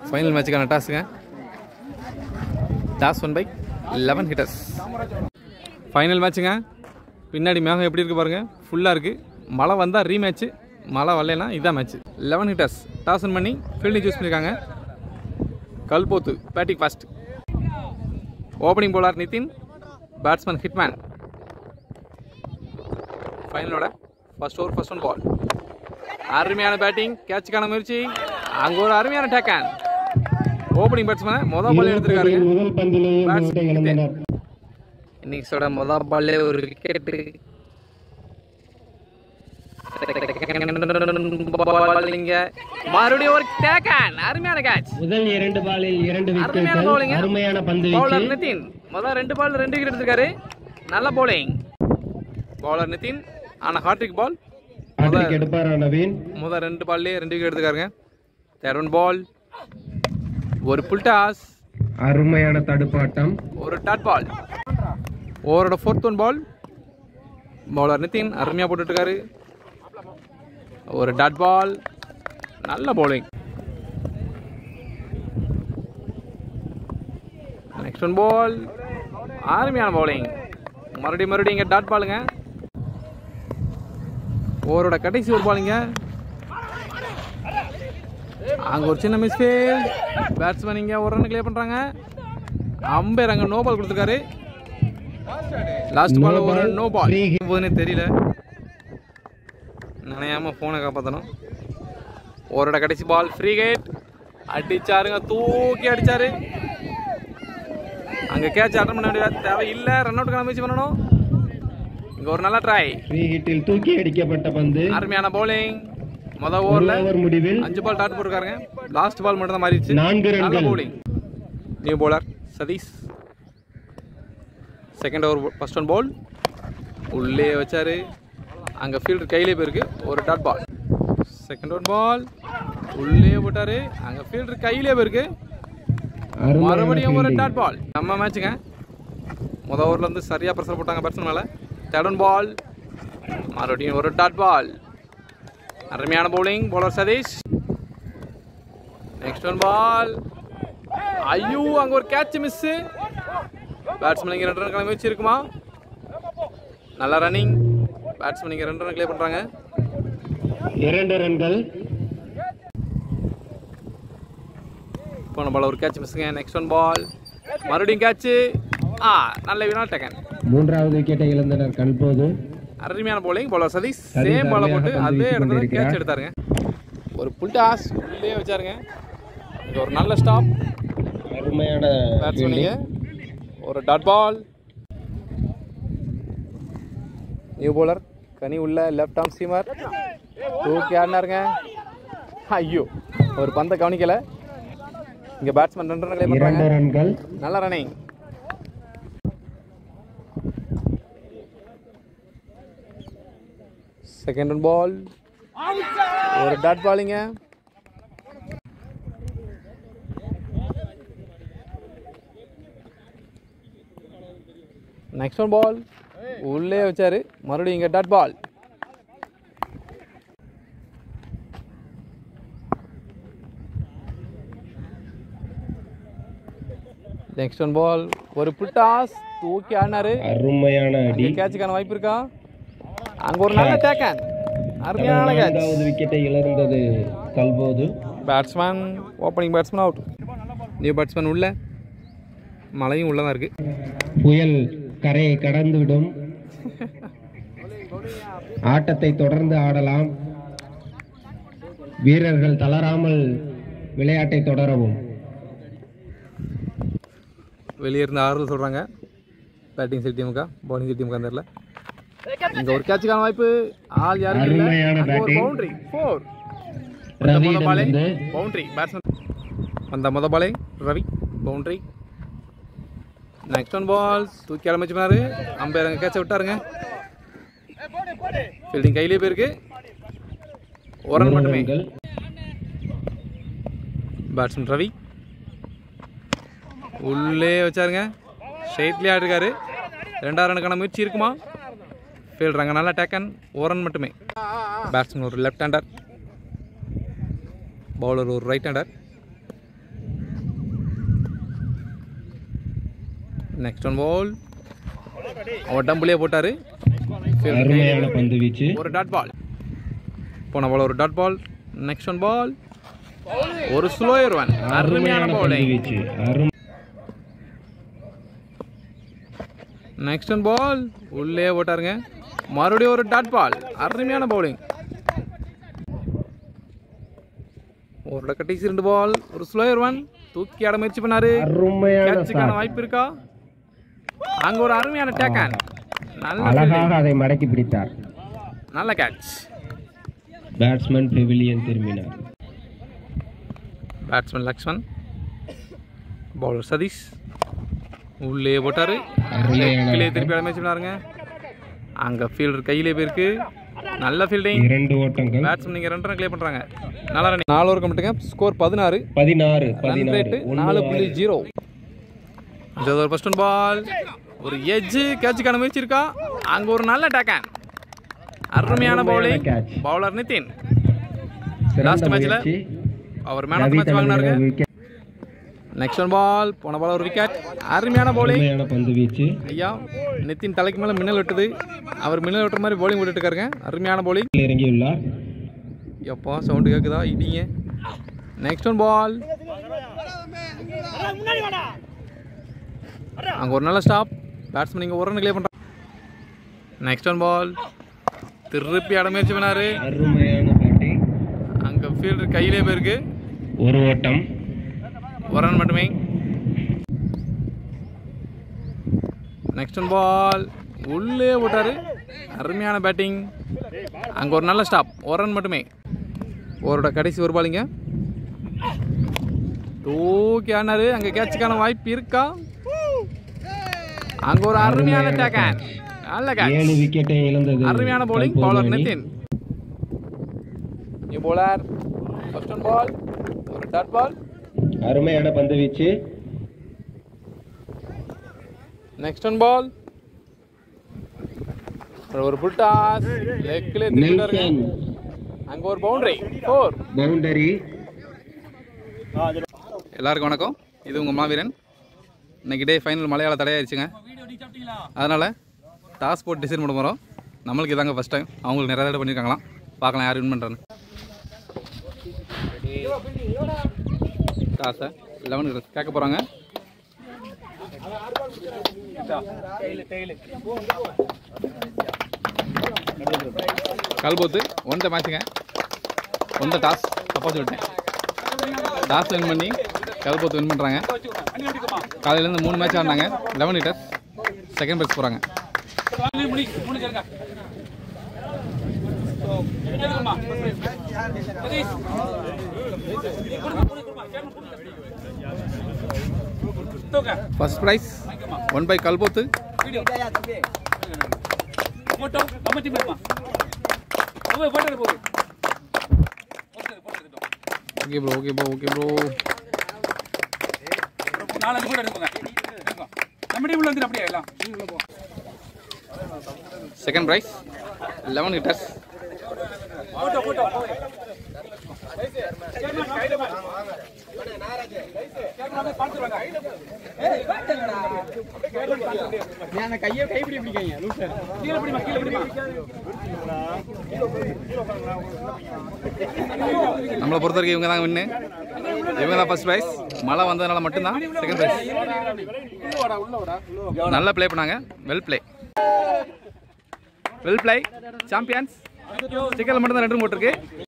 Final மேட்சுக்கான டாஸுங்க toss won by eleven hitters final மேட்சுங்க பின்னாடி மேகம் எப்படி இருக்கு பாருங்க ஃபுல்லாக இருக்குது மழை வந்தால் ரீமேட்ச்சு மழை வரலைன்னா இதான் match eleven hitters toss won பண்ணி ஃபீல்டிங் சூஸ் பண்ணியிருக்காங்க கல்போத்து பேட்டிங் ஃபர்ஸ்ட் ஓப்பனிங் போலார் நிதின் பேட்ஸ்மேன் ஹிட்மேன் ஃபைனலோட first over first one ball அருமையான பேட்டிங் கேட்சுக்கான முயற்சி அங்கே ஒரு அருமையான டேக்கன் ஓப்பனிங் பேட்ஸ்மேன் மொதல் பால் எடுத்திருக்காருங்க முதல் பந்திலேயே Bats விக்கெட்டை இழந்தனர் இன்னிங்ஸோட மொதல் பால்லே ஒரு விக்கெட் மறுபடியும் ஒரு டேக்கன் அருமையான கேட்ச் முதல் இரண்டு பாலில் இரண்டு அருமையான விக்கெட்டுகள் bowling. அருமையான பந்து பவுலர் வீச்சு நிதின் முதல் ரெண்டு பால் ரெண்டு விக்கெட் எடுத்திருக்காரு நல்ல bowling பவுலர் நிதின் ஆனா ஹாட்ரிக் பால் ஹாட்ரிக் எடுப்பாரா நவீன் முதல் ரெண்டு பால்லே ரெண்டு விக்கெட் எடுத்துக்காருங்க தேர்ட் ஒன் பால் ஒரு புல் டாஸ் அருமையான தடுப்பாட்டம் ஒரு டாட் பால் ஓவரோட fourth one ball bowler Nithin அருமையாக போட்டுட்ருக்காரு ஒரு டாட் பால் நல்ல bowling நெக்ஸ்ட் ஒன் பால் அருமையான bowling மறுபடியும் மறுபடியும் இங்கே டாட் பாலுங்க ஓவரோட கடைசி ஒரு பாலுங்க அங்கே ஒரு சின்ன மிஸ்டேக் பேட்ஸ்மேன் இங்கே ஒரு ரன் கிளியர் பண்ணுறாங்க அம்பேர் அங்கே நோ பால் கொடுத்துருக்காரு லாஸ்ட் No பால் ஒரு ball, no ball free hit. போதுன்னே தெரியல நினையாம ஃபோனை காப்பாற்றணும் ஓரோட கடைசி பால் ஃப்ரீ கேட் அடிச்சாருங்க தூக்கி அடிச்சாரு அங்கே கேட்ச் அட்டன் பண்ண வேண்டிய தேவை இல்லை ரன் அவுட்டுக்கான முயற்சி பண்ணணும் இங்கே ஒரு நல்ல ட்ரை ஃப்ரீ ஹிட்டில் தூக்கி அடிக்கப்பட்ட பந்து அருமையான bowling மொதல் ஒரு ஓவரில் ஓவர் முடிவில் அஞ்சு பால் டாட் போட்டிருக்காருங்க லாஸ்ட் பால் மட்டும் தான் மாறிடுச்சு நான்கு நல்ல ரன்கள் bowling new bowler Sathish second over first one ball உள்ளே வச்சாரு அங்கே ஃபீல்டர் கையிலே போயிருக்கு ஒரு dot ball second one ball உள்ளே போட்டாரு அங்கே ஃபீல்டர் கையிலே போயிருக்கு அருமையான மறுபடியும் ஒரு fielding. டாட் பால் நம்ம மேட்சுங்க முத ஓவரில் வந்து சரியாக ப்ரெஷர் போட்டாங்க பேட்ஸ்மேன் மேலே தேர்ட் ஒன் பால் மறுபடியும் ஒரு டாட் பால் அருமையான bowling bowler Sathish next one ball ஐயோ அங்கே ஒரு கேட்ச் மிஸ்ஸு பேட்ஸ்மேன் இங்கே ரெண்டு ரன் முயற்சி இருக்குமா நல்ல ரன்னிங் பேட்ஸ்மேன் இங்கே ரெண்டு ரன் கிளியர் பண்ணுறாங்க இரண்டு ரன்கள் போன பால் ஒரு கேட்ச் மிஸ்ஸுங்க நெக்ஸ்ட் ஒன் பால் மறுபடியும் கேட்ச்சு ஆ நல்ல வினால் டேக்கன் மூன்றாவது விக்கெட்டை இழந்தனர் கல்போது அருமையான bowling bowler Satish Satish same பாலை அருமையாக போட்டு பந்து அதே வீசிக் இடத்துல கொண்டிருக்கிறார். கேட்ச் எடுத்தாருங்க ஒரு புல் டாஸ் உள்ளே வச்சாருங்க இது ஒரு நல்ல ஸ்டாப் அருமையான பேட்ஸ்மேனிங்க ஒரு டாட் பால் நியூ bowler கனி உள்ள லெஃப்ட் ஆர்ம் சீமர் தூக்கி ஆடினாருங்க ஐயோ ஒரு பந்தை கவனிக்கல இங்க பேட்ஸ்மேன் ரெண்டு ரன் இரண்டு பண்றாங்க ரன்கள் நல்ல ரன்னிங் செகண்ட் ஒன் பால் ஒரு டாட் பாலிங்க நெக்ஸ்ட் ஒன் பால் உள்ளே வச்சாரு மறுபடியும் இங்க dot ball next one ball ஒரு புட்டாஸ் தூக்கி ஆடினாரு அருமையான அடி அங்க கேட்சுக்கான வாய்ப்பு இருக்கா அங்க ஒரு நல்ல டேக்கன் அருமையான கேட்ச் நான்காவது விக்கெட்டை இழந்தது கல்போது batsman opening batsman out new batsman உள்ள மழையும் உள்ள தான் இருக்கு புயல் கரையை கடந்துவிடும் ஆட்டத்தை தொடர்ந்து ஆடலாம் வீரர்கள் தளராமல் விளையாட்டை தொடரவும் வெளியே இருந்து ஆறுதல் சொல்றாங்க பேட்டிங் சைட் டீமுக்கா பவுலிங் சைட் டீமுக்கா தெரியல இங்க ஒரு கேட்சுக்கான வாய்ப்பு ஆள் யாரும் இல்ல அருமையான அங்க ஒரு batting. பவுண்டரி ஃபோர் ரவியிடம் பாலே வந்து பவுண்டரி பேட்ஸ்மேன் அந்த முத பாலே Ravi boundary next one ball தூக்கி ஆரம்பிச்சு பண்ணாரு அம்பையர் அங்கே கேட்ச விட்டாருங்க ஃபீல்டிங் கையிலே போயிருக்கு ஒரு ரன் ஒரு மட்டுமே ரன்கள். பேட்ஸ்மேன் ரவி உள்ளே வச்சாருங்க ஸ்ட்ரெயிட்லேயே ஆடிருக்காரு ரெண்டாவது ரனுக்கான முயற்சி இருக்குமா ஃபீல்டர் அங்கே நல்லா டேக்கன் ஒரு ரன் மட்டுமே பேட்ஸ்மேன் ஒரு லெஃப்ட் ஹேண்டர் பவுலர் ஒரு right hander next one ball அவர் டம்பிளே போட்டார் அருமையான பந்து வீச்சு ஒரு டாட் பால் போன பால் ஒரு dot ball next one ball ஒரு ஸ்லோயர் ஒன் அருமையான பந்து பவுலிங் வீச்சு அருமை நெக்ஸ்ட் ஒன் பால் உள்ளே போட்டாருங்க மறுபடியும் ஒரு டாட் பால் அருமையான பவுலிங் ஒரு கட்டிஸ் ரெண்டு பால் ஒரு ஸ்லோயர் ஒன் தூக்கி ஆட முயற்சி பண்ணாரு அருமையான கேட்சுக்கான shot. வாய்ப்பு இருக்கா அங்க ஒரு அருமையான டேக்கன் நல்ல அழகாக fielding. அதை மடக்கி பிடித்தார் நல்ல கேட்ச் பேட்ஸ்மேன் பெவிலியன் திரும்பினார் பேட்ஸ்மேன் லக்ஷ்மன் பவுலர் சதீஷ் உள்ளே போட்டாரு அருமையான கீழே திருப்பி ஆட முயற்சி பண்ணாருங்க அங்க ஃபீல்டர் கையிலே போயிருக்கு நல்ல ஃபீல்டிங் இரண்டு ஓட்டங்கள் பேட்ஸ்மேன் நீங்க ரெண்டு ரன் க்ளே பண்றாங்க நல்லா ரன் நாலு ஓவர் கம்பிட்டுங்க ஸ்கோர் பதினாறு பதினாறு ரன் பதினாறு ரேட்டு நாலு புள்ளி ஜீரோ அஞ்சாவது ஒரு ஃபர்ஸ்ட் பால் ஒரு எஜ்ஜு கேட்சுக்கான முயற்சி இருக்கா அங்க ஒரு நல்ல டேக்கன் அருமையான பவுலிங் catch. பவுலர் நிதின் சிறந்த last matchல முயற்சி. அவர் மேன் ஆஃப் ரவி மேட்ச் வாங்கினாருங்க தலைமையில wicket. நெக்ஸ்ட் ஒன் பால் போன பால் ஒரு விக்கெட் அருமையான பவுலிங் அருமையான பந்து வீச்சு ஐயா நிதின் தலைக்கு மேலே மின்னல் வெட்டுது அவர் மின்னல் வெட்டுற மாதிரி பவுலிங் போட்டுட்டு இருக்காருங்க அருமையான பவுலிங் இறங்கியுள்ளார் எப்பா சவுண்டு கேட்குதா இடிங்க நெக்ஸ்ட் ஒன் பால் அங்கே ஒரு நல்ல ஸ்டாப் பேட்ஸ்மேன் இங்கே ஒரு ரன் கிளியர் பண்ணுறாங்க நெக்ஸ்ட் ஒன் பால் திருப்பி ஆட முயற்சி பண்ணாரு அருமையான பேட்டிங் அங்கே ஃபீல்டர் கையிலே போயிருக்கு ஒரு ஓட்டம் ஒரு ரன் மட்டுமே நெக்ஸ்ட் ஒன் பால் உள்ளே போட்டாரு அருமையான பேட்டிங் அங்கே ஒரு நல்ல ஸ்டாப் ஒரு ரன் மட்டுமே ஓரோட கடைசி ஒரு பாலிங்க தூக்கி ஆனாரு அங்கே கேட்சுக்கான வாய்ப்பு இருக்கா அங்கே ஒரு அருமையான டேக்கன் நல்ல ஏழு கேட்ச் விக்கெட்டை இழந்தது அருமையான bowling தற்போது பவுலர் அணி. Nitin new bowler first one ball ஒரு டாட் பால் அருமையான பந்து வீச்சு நெக்ஸ்ட் ஒன் பால் ஒரு புல் டாஸ் லெக்ல நெல்சன் அங்க ஒரு பவுண்டரி ஃபோர் பவுண்டரி எல்லாருக்கும் வணக்கம் இது உங்கள் மாவீரன் இன்னைக்கு டே ஃபைனல் மலையாள தடையாயிருச்சுங்க அதனால் டாஸ் போட்டு டிசைன் பண்ண போகிறோம் நம்மளுக்கு இதாங்க ஃபஸ்ட் டைம் அவங்களுக்கு நிறைய தடவை பண்ணியிருக்காங்களாம் பார்க்கலாம் யார் வின் பண்ணுறான்னு டாஸை லெவன் கேட்க போகிறாங்க கல்போத்து ஒன் த மேட்சுங்க ஒன் த டாஸ் தப்பா சொல்லிட்டேன் டாஸ் வின் பண்ணி கல்போத்து வின் பண்ணுறாங்க காலையிலேருந்து மூணு மேட்ச் ஆடினாங்க லெவன் லிட்டர் செகண்ட் பிரைஸ் போகிறாங்க ஃபர்ஸ்ட் ப்ரைஸ் ஒன் பை கல்போத்து போட்டோ நம்ம டீம் எடுமா போய் போட்டோ போ okay bro okay bro okay bro நாலஞ்சு போட்டோ எடுப்போங்க எடுப்போம். நம்ம டீம்ல வந்து அப்படியே எல்லாம் உள்ள போ செகண்ட் ப்ரைஸ் லெவன் லிட்டர்ஸ் போட்டோ போட்டோ கையை கைப்பிடி பிடிக்காங்க லூசர் கீழே பிடிமா கீழே பிடிமா நம்மளை பொறுத்த வரைக்கும் இவங்க தான் வின்னு இவங்க தான் ஃபர்ஸ்ட் ப்ரைஸ் மழை வந்ததுனால மட்டும்தான் செகண்ட் ப்ரைஸ் உள்ள வாடா உள்ள வாடா நல்லா ப்ளே பண்ணாங்க well play well play champions ஸ்டிக்கரில் மட்டும் தான் ரெண்டு போட்டிருக்கு